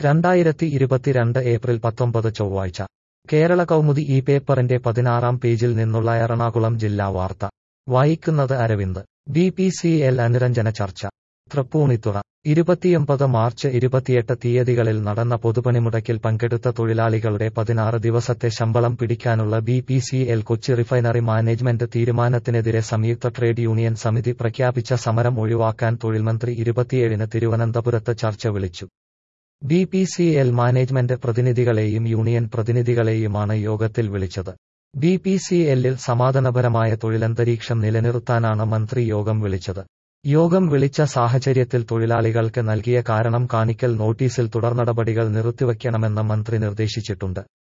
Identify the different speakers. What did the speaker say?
Speaker 1: രണ്ടായിരത്തി ഇരുപത്തിരണ്ട് ഏപ്രിൽ പത്തൊമ്പത് ചൊവ്വാഴ്ച കേരള കൗമുദി ഈ പേപ്പറിന്റെ പതിനാറാം പേജിൽ നിന്നുള്ള എറണാകുളം ജില്ലാ വാർത്ത വായിക്കുന്നത് Aravind B P C L അനുരഞ്ജന ചർച്ച തൃപ്പൂണിത്തുറ ഇരുപത്തിയൊമ്പത് മാർച്ച് ഇരുപത്തിയെട്ട് തീയതികളിൽ നടന്ന പൊതുപണിമുടക്കിൽ പങ്കെടുത്ത തൊഴിലാളികളുടെ പതിനാറ് ദിവസത്തെ ശമ്പളം പിടിക്കാനുള്ള B P C L Kochi refinery management തീരുമാനത്തിനെതിരെ സംയുക്ത ട്രേഡ് യൂണിയൻ സമിതി പ്രഖ്യാപിച്ച സമരം ഒഴിവാക്കാൻ തൊഴിൽമന്ത്രി ഇരുപത്തിയേഴിന് തിരുവനന്തപുരത്ത് ചർച്ച വിളിച്ചു B P C L management പ്രതിനിധികളെയും യൂണിയൻ പ്രതിനിധികളെയുമാണ് യോഗത്തിൽ വിളിച്ചത് ബി പി സി എല്ലിൽ സമാധാനപരമായ തൊഴിലന്തരീക്ഷം നിലനിർത്താനാണ് മന്ത്രി യോഗം വിളിച്ചത് യോഗം വിളിച്ച സാഹചര്യത്തിൽ തൊഴിലാളികൾക്ക് നൽകിയ കാരണം കാണിക്കൽ നോട്ടീസിൽ തുടർനടപടികൾ നിർത്തിവയ്ക്കണമെന്ന് മന്ത്രി നിർദ്ദേശിച്ചിട്ടുണ്ട്